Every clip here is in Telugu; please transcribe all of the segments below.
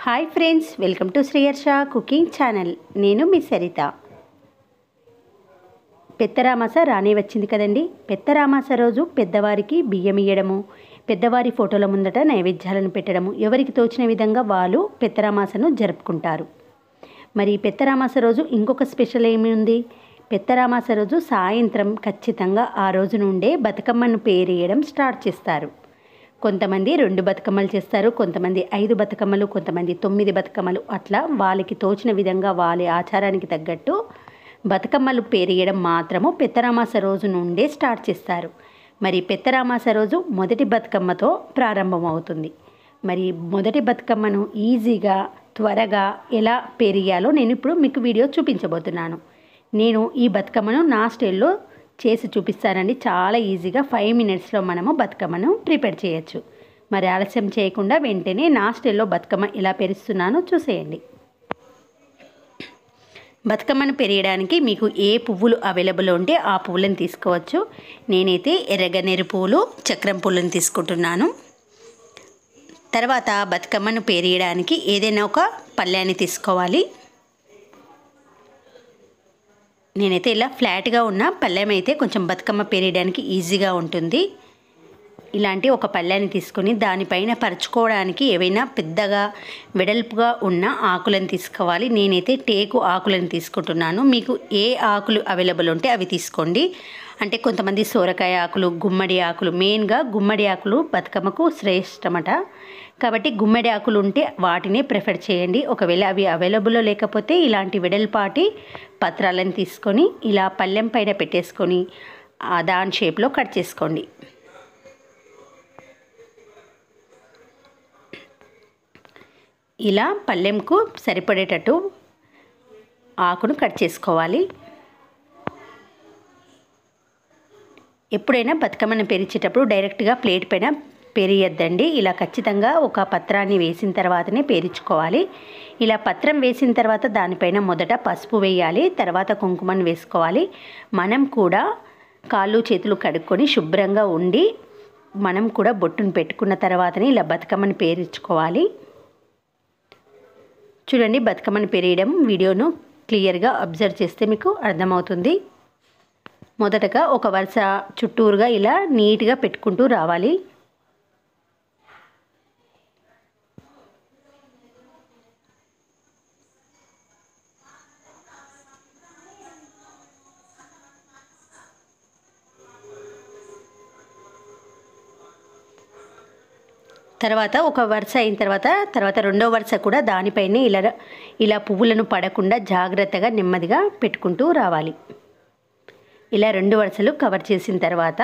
hi friends welcome to Sriyarsha cooking channel నేను మీ సరిత పెత్తరామాస రానే వచ్చింది కదండి పెత్తరామాస రోజు పెద్దవారికి బియ్యం ఇయ్యడము పెద్దవారి ఫోటోల ముందట నైవేద్యాలను పెట్టడము ఎవరికి తోచిన విధంగా వాళ్ళు పెత్తరామాసను జరుపుకుంటారు మరి పెత్తరామాస రోజు ఇంకొక స్పెషల్ ఏమి ఉంది పెత్తరామాస రోజు సాయంత్రం ఖచ్చితంగా ఆ రోజు నుండే బతుకమ్మను పేరేయడం స్టార్ట్ చేస్తారు కొంతమంది రెండు బతుకమ్మలు చేస్తారు కొంతమంది ఐదు బతుకమ్మలు కొంతమంది తొమ్మిది బతుకమ్మలు అట్లా వాళ్ళకి తోచిన విధంగా వాళ్ళ ఆచారానికి తగ్గట్టు బతుకమ్మలు పేరేయడం మాత్రము పెత్తరామాస రోజు నుండే స్టార్ట్ చేస్తారు మరి పెత్తరామాస రోజు మొదటి బతుకమ్మతో ప్రారంభమవుతుంది మరి మొదటి బతుకమ్మను ఈజీగా త్వరగా ఎలా పేరియాలో నేను ఇప్పుడు మీకు వీడియో చూపించబోతున్నాను నేను ఈ బతుకమ్మను నా స్టైల్లో చేసి చూపిస్తానండి చాలా ఈజీగా ఫైవ్ మినిట్స్లో మనము బతుకమ్మను ప్రిపేర్ చేయొచ్చు మరి ఆలస్యం చేయకుండా వెంటనే నా స్టైల్లో బతుకమ్మ ఎలా పెరుస్తున్నానో చూసేయండి బతుకమ్మను పెరియడానికి మీకు ఏ పువ్వులు అవైలబుల్ ఉంటే ఆ పువ్వులను తీసుకోవచ్చు నేనైతే ఎర్రగన్నేరు పువ్వులు చక్రం పువ్వులను తీసుకుంటున్నాను తర్వాత బతుకమ్మను పేరియడానికి ఏదైనా ఒక పళ్ళాన్ని తీసుకోవాలి నేనైతే ఇలా ఫ్లాట్గా ఉన్న పళ్ళెం అయితే కొంచెం బతుకమ్మ పేరియడానికి ఈజీగా ఉంటుంది ఇలాంటి ఒక పళ్ళాన్ని తీసుకొని దానిపైన పరుచుకోవడానికి ఏవైనా పెద్దగా వెడల్పుగా ఉన్న ఆకులను తీసుకోవాలి నేనైతే టేకు ఆకులను తీసుకుంటున్నాను మీకు ఏ ఆకులు అవైలబుల్ ఉంటే అవి తీసుకోండి అంటే కొంతమంది సోరకాయ ఆకులు గుమ్మడి ఆకులు మెయిన్గా గుమ్మడి ఆకులు బతుకమ్మకు శ్రేష్టమట కాబట్టి గుమ్మడి ఆకులు ఉంటే వాటినే ప్రిఫర్ చేయండి ఒకవేళ అవి అవైలబుల్ లేకపోతే ఇలాంటి వెడల్పాటి పత్రాలను తీసుకొని ఇలా పళ్ళెం పైన పెట్టేసుకొని దాని షేప్లో కట్ చేసుకోండి ఇలా పళ్ళెంకు సరిపడేటట్టు ఆకును కట్ చేసుకోవాలి ఎప్పుడైనా బతుకమ్మను పెరిచేటప్పుడు డైరెక్ట్గా ప్లేట్ పైన పెరియొద్దండి ఇలా ఖచ్చితంగా ఒక పత్రాన్ని వేసిన తర్వాతనే పేరించుకోవాలి ఇలా పత్రం వేసిన తర్వాత దానిపైన మొదట పసుపు వేయాలి తర్వాత కుంకుమను వేసుకోవాలి మనం కూడా కాళ్ళు చేతులు కడుక్కొని శుభ్రంగా ఉండి మనం కూడా బొట్టును పెట్టుకున్న తర్వాతనే ఇలా బతుకమ్మని పేరించుకోవాలి చూడండి బతుకమ్మని పెరియడం వీడియోను క్లియర్గా అబ్జర్వ్ చేస్తే మీకు అర్థమవుతుంది మొదటగా ఒక వరుస చుట్టూరుగా ఇలా నీట్గా పెట్టుకుంటూ రావాలి తర్వాత ఒక వరుస అయిన తర్వాత తర్వాత రెండో వరుస కూడా దానిపైనే ఇలా ఇలా పువ్వులను పడకుండా జాగ్రత్తగా నెమ్మదిగా పెట్టుకుంటూ రావాలి ఇలా రెండు వరుసలు కవర్ చేసిన తర్వాత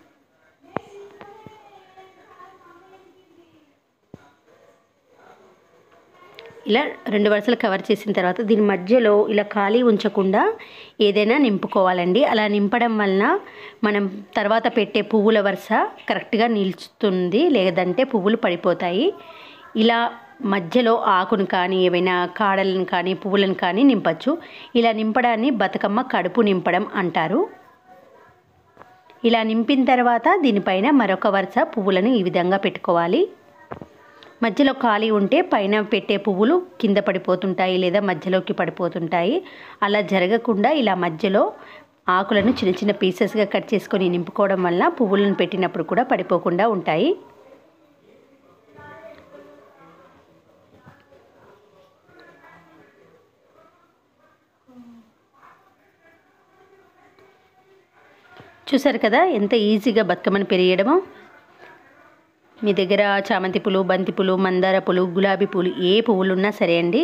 ఇలా రెండు వరుసలు కవర్ చేసిన తర్వాత దీని మధ్యలో ఇలా ఖాళీ ఉంచకుండా ఏదైనా నింపుకోవాలండి అలా నింపడం వలన మనం తర్వాత పెట్టే పువ్వుల వరుస కరెక్ట్గా నిలుచుతుంది లేదంటే పువ్వులు పడిపోతాయి ఇలా మధ్యలో ఆకును కానీ ఏవైనా కాడలను కానీ పువ్వులను కానీ నింపచ్చు ఇలా నింపడాన్ని బతుకమ్మ కడుపు నింపడం అంటారు ఇలా నింపిన తర్వాత దీనిపైన మరొక వరుస పువ్వులను ఈ విధంగా పెట్టుకోవాలి మధ్యలో ఖాళీ ఉంటే పైన పెట్టే పువ్వులు కింద పడిపోతుంటాయి లేదా మధ్యలోకి పడిపోతుంటాయి అలా జరగకుండా ఇలా మధ్యలో ఆకులను చిన్న చిన్న పీసెస్గా కట్ చేసుకొని నింపుకోవడం వల్ల పువ్వులను పెట్టినప్పుడు కూడా పడిపోకుండా ఉంటాయి చూసారు కదా ఎంత ఈజీగా బతుకమ్మను పెరియడమో మీ దగ్గర చామంతి పూలు బంతి పూలు మందార పూలు గులాబీ పూలు ఏ పువ్వులు ఉన్నా సరే అండి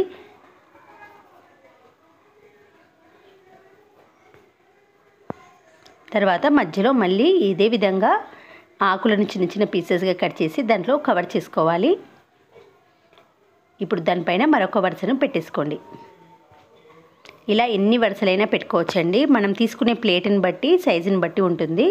తర్వాత మధ్యలో మళ్ళీ ఇదే విధంగా ఆకులను చిన్న చిన్న పీసెస్గా కట్ చేసి దాంట్లో కవర్ చేసుకోవాలి ఇప్పుడు దానిపైన మరొక వరుసను పెట్టేసుకోండి ఇలా ఎన్ని వరుసలైనా పెట్టుకోవచ్చండి మనం తీసుకునే ప్లేట్ని బట్టి సైజుని బట్టి ఉంటుంది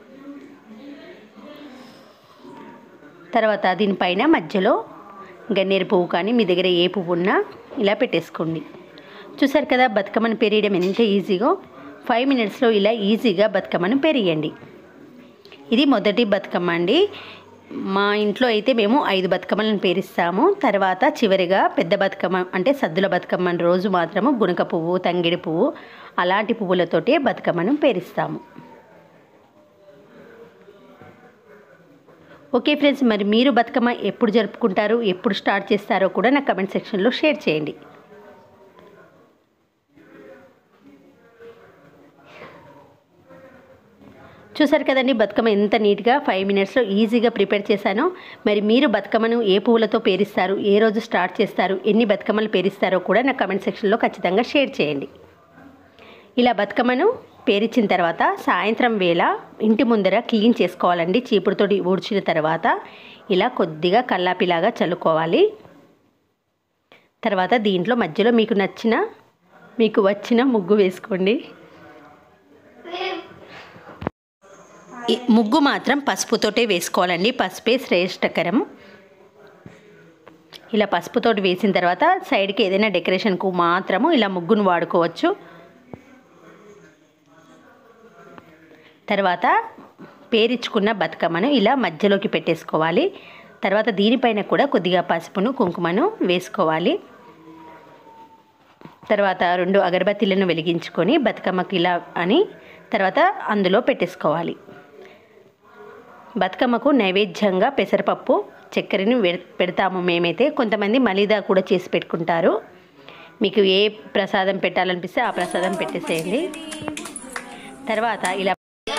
తర్వాత దీనిపైన మధ్యలో గన్నేరు పువ్వు కానీ మీ దగ్గర ఏ పువ్వు ఉన్నా ఇలా పెట్టేసుకోండి చూసారు కదా బతుకమ్మను పెరియడం ఎంత ఈజీగా ఫైవ్ మినిట్స్లో ఇలా ఈజీగా బతుకమ్మను పెరియండి ఇది మొదటి బతుకమ్మ అండి మా ఇంట్లో అయితే మేము ఐదు బతుకమ్మలను పేరిస్తాము తర్వాత చివరిగా పెద్ద బతుకమ్మ అంటే సద్దుల బతుకమ్మ రోజు మాత్రము గునక పువ్వు తంగిడి పువ్వు అలాంటి పువ్వులతోటే బతుకమ్మను పేరిస్తాము ఓకే ఫ్రెండ్స్ మరి మీరు బతుకమ్మ ఎప్పుడు జరుపుకుంటారు ఎప్పుడు స్టార్ట్ చేస్తారో కూడా నా కమెంట్ సెక్షన్లో షేర్ చేయండి చూసారు కదండి బతుకమ్మ ఎంత నీట్గా ఫైవ్ మినిట్స్లో ఈజీగా ప్రిపేర్ చేశానో మరి మీరు బతుకమ్మను ఏ పువ్వులతో పేరిస్తారు ఏ రోజు స్టార్ట్ చేస్తారు ఎన్ని బతుకమ్మలు పేరిస్తారో కూడా నా కమెంట్ సెక్షన్లో ఖచ్చితంగా షేర్ చేయండి ఇలా బతుకమ్మను పేరిచ్చిన తర్వాత సాయంత్రం వేళ ఇంటి ముందర క్లీన్ చేసుకోవాలండి చీపురుతోటి ఊడ్చిన తర్వాత ఇలా కొద్దిగా కల్లాపిలాగా చల్లుకోవాలి తర్వాత దీంట్లో మధ్యలో మీకు నచ్చిన మీకు వచ్చిన ముగ్గు వేసుకోండి ఈ ముగ్గు మాత్రం పసుపుతోటే వేసుకోవాలండి పసుపే శ్రేష్టకరం ఇలా పసుపుతోటి వేసిన తర్వాత సైడ్కి ఏదైనా డెకరేషన్కు మాత్రము ఇలా ముగ్గును వాడుకోవచ్చు తర్వాత పేరిచ్చుకున్న బతుకమ్మను ఇలా మధ్యలోకి పెట్టేసుకోవాలి తర్వాత దీనిపైన కూడా కొద్దిగా పసుపును కుంకుమను వేసుకోవాలి తర్వాత రెండు అగరబత్తీలను వెలిగించుకొని బతుకమ్మకి ఇలా అని తర్వాత అందులో పెట్టేసుకోవాలి బతుకమ్మకు నైవేద్యంగా పెసరపప్పు చక్కెరని పెడతాము మేమైతే కొంతమంది మలిదా కూడా చేసి పెట్టుకుంటారు మీకు ఏ ప్రసాదం పెట్టాలనిపిస్తే ఆ ప్రసాదం పెట్టేసేయండి తర్వాత ఇలా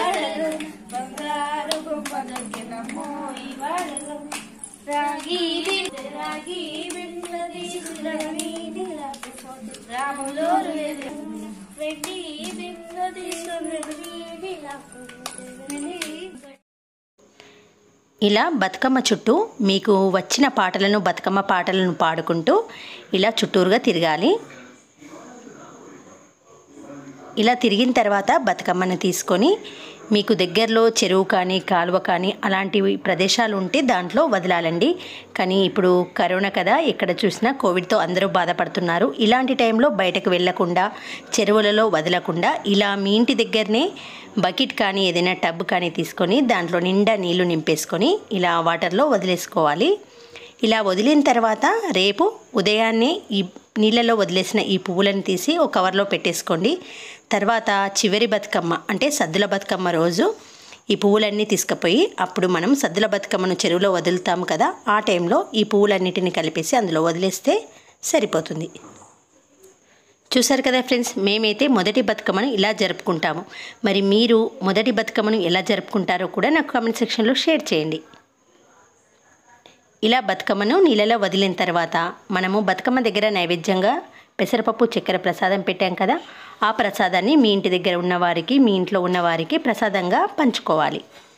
ఇలా బతుకమ్మ చుట్టూ మీకు వచ్చిన పాటలను బతుకమ్మ పాటలను పాడుకుంటూ ఇలా చుట్టూరుగా తిరగాలి ఇలా తిరిగిన తర్వాత బతుకమ్మను తీసుకొని మీకు దగ్గరలో చెరువు కానీ కాలువ కానీ అలాంటి ప్రదేశాలు ఉంటే దాంట్లో వదలాలండి కానీ ఇప్పుడు కరోనా కదా ఎక్కడ చూసినా కోవిడ్తో అందరూ బాధపడుతున్నారు ఇలాంటి టైంలో బయటకు వెళ్ళకుండా చెరువులలో వదలకుండా ఇలా మీ ఇంటి దగ్గరనే బకెట్ కానీ ఏదైనా టబ్ కానీ తీసుకొని దాంట్లో నిండా నీళ్లు నింపేసుకొని ఇలా వాటర్లో వదిలేసుకోవాలి ఇలా వదిలిన తర్వాత రేపు ఉదయాన్నే ఈ నీళ్ళలో వదిలేసిన ఈ పువ్వులను తీసి ఒక కవర్లో పెట్టేసుకోండి తర్వాత చివరి బతుకమ్మ అంటే సద్దుల బతుకమ్మ రోజు ఈ పువ్వులన్నీ తీసుకుపోయి అప్పుడు మనం సద్దుల బతుకమ్మను చెరువులో వదులుతాము కదా ఆ టైంలో ఈ పువ్వులన్నిటిని కలిపేసి అందులో వదిలేస్తే సరిపోతుంది చూసారు కదా ఫ్రెండ్స్ మేమైతే మొదటి బతుకమ్మను ఇలా జరుపుకుంటాము మరి మీరు మొదటి బతుకమ్మను ఎలా జరుపుకుంటారో కూడా నాకు కామెంట్ సెక్షన్లో షేర్ చేయండి ఇలా బతుకమ్మను నీళ్ళలో వదిలిన తర్వాత మనము బతుకమ్మ దగ్గర నైవేద్యంగా పెసరపప్పు చక్కెర ప్రసాదం పెట్టాం కదా ఆ ప్రసాదాన్ని మీ ఇంటి దగ్గర ఉన్నవారికి మీ ఇంట్లో ఉన్నవారికి ప్రసాదంగా పంచుకోవాలి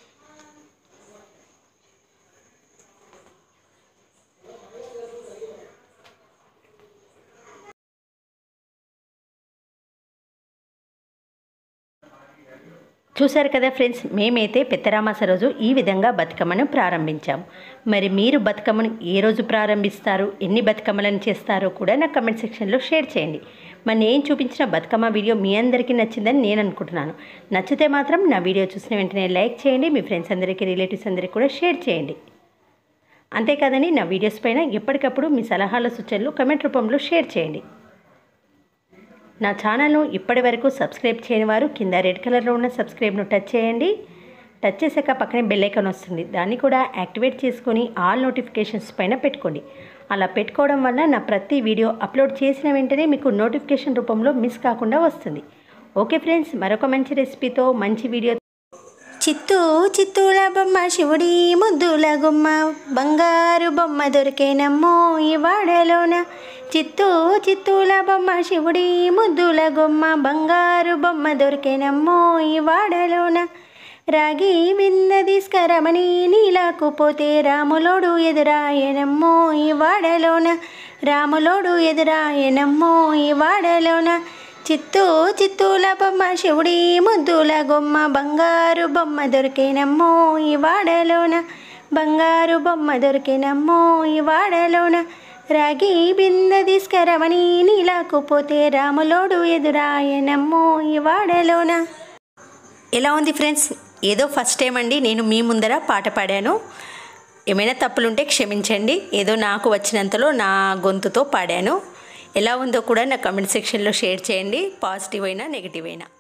చూశారు కదా ఫ్రెండ్స్ మేమైతే పెద్దరామాస రోజు ఈ విధంగా బతుకమ్మను ప్రారంభించాము మరి మీరు బతుకమ్మను ఏ రోజు ప్రారంభిస్తారు ఎన్ని బతుకమ్మలను చేస్తారో కూడా నా కమెంట్ సెక్షన్లో షేర్ చేయండి మరి నేను చూపించిన బతుకమ్మ వీడియో మీ అందరికీ నచ్చిందని నేను అనుకుంటున్నాను నచ్చితే మాత్రం నా వీడియో చూసిన వెంటనే లైక్ చేయండి మీ ఫ్రెండ్స్ అందరికీ రిలేటివ్స్ అందరికీ కూడా షేర్ చేయండి అంతేకాదని నా వీడియోస్ పైన ఎప్పటికప్పుడు మీ సలహాల సూచనలు కమెంట్ రూపంలో షేర్ చేయండి నా ఛానల్ను ఇప్పటి వరకు సబ్స్క్రైబ్ చేయని వారు కింద రెడ్ కలర్లో ఉన్న సబ్స్క్రైబ్ను టచ్ చేయండి టచ్ చేశాక పక్కనే బెల్ ఐకాన్ వస్తుంది దాన్ని కూడా యాక్టివేట్ చేసుకొని ఆల్ నోటిఫికేషన్స్ పైన పెట్టుకోండి అలా పెట్టుకోవడం వల్ల నా ప్రతి వీడియో అప్లోడ్ చేసిన వెంటనే మీకు నోటిఫికేషన్ రూపంలో మిస్ కాకుండా వస్తుంది ఓకే ఫ్రెండ్స్ మరొక మంచి రెసిపీతో మంచి వీడియో చిత్తూ చిత్తూల బొమ్మ శివుడి ముద్దుల గుమ్మ బంగారు బొమ్మ దొరికేనమ్మో ఈ వాడలోన చిత్తూ చిత్తూల బొమ్మ శివుడి ముద్దుల గుమ్మ బంగారు బొమ్మ దొరికేనమ్మో ఈ వాడలోన రాగి బింద తీసుకరమని నీలాకు పోతే రాములోడు ఎదురాయనమ్మో ఈ వాడలోన రాములోడు ఎదురాయనమ్మో ఈ వాడలోన చిత్తూ చిత్తూల బొమ్మ శివుడి ముద్దుల గుమ్మ బంగారు బొమ్మ దొరికేనమ్మో ఈ వాడలోన బంగారు బొమ్మ దొరికేనమ్మో ఈ వాడలోన రాగి బింద తీసుకరమని నీలాకు పోతే రాములోడు ఎదురాయనమ్మో ఈ వాడలోన ఎలా ఉంది ఫ్రెండ్స్ ఏదో ఫస్ట్ టైం అండి నేను మీ ముందర పాట పాడాను ఏమైనా తప్పులుంటే క్షమించండి ఏదో నాకు వచ్చినంతలో నా గొంతుతో పాడాను ఎలా ఉందో కూడా నా కమెంట్ సెక్షన్లో షేర్ చేయండి పాజిటివ్ అయినా నెగిటివ్ అయినా